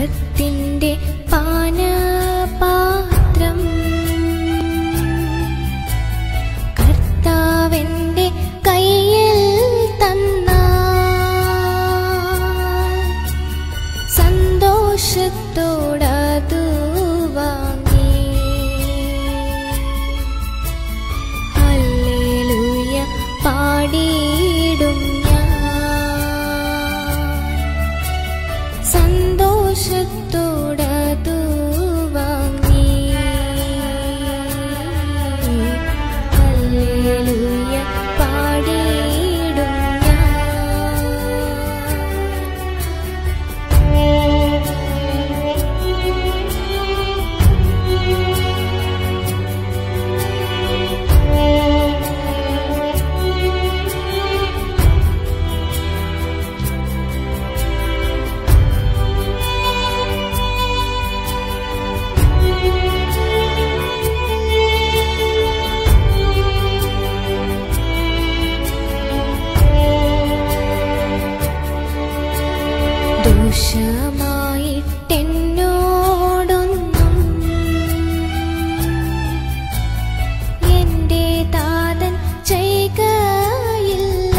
ദുഃഖത്തിൻ്റെ പാനപാത്രം കർത്താവിൻ്റെ കയ്യിൽ തന്നാൽ സന്തോഷത്തോടതു വാങ്ങി ഹല്ലേലൂയ പാടിയിടും ഞാൻ സന്തോഷത്തോടതു വാങ്ങി ഹല്ലേലൂയ പാടിയിടും ഞാൻ ദോഷമായിട്ടെന്നോടൊന്നും എന്റെ താതൻ ചെയ്യുകയില്ല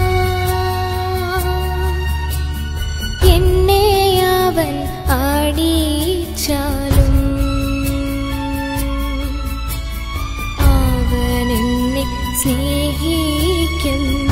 എന്നെ അവൻ ആടിച്ചാലും അവൻ എന്നെ സ്നേഹിക്കുന്നു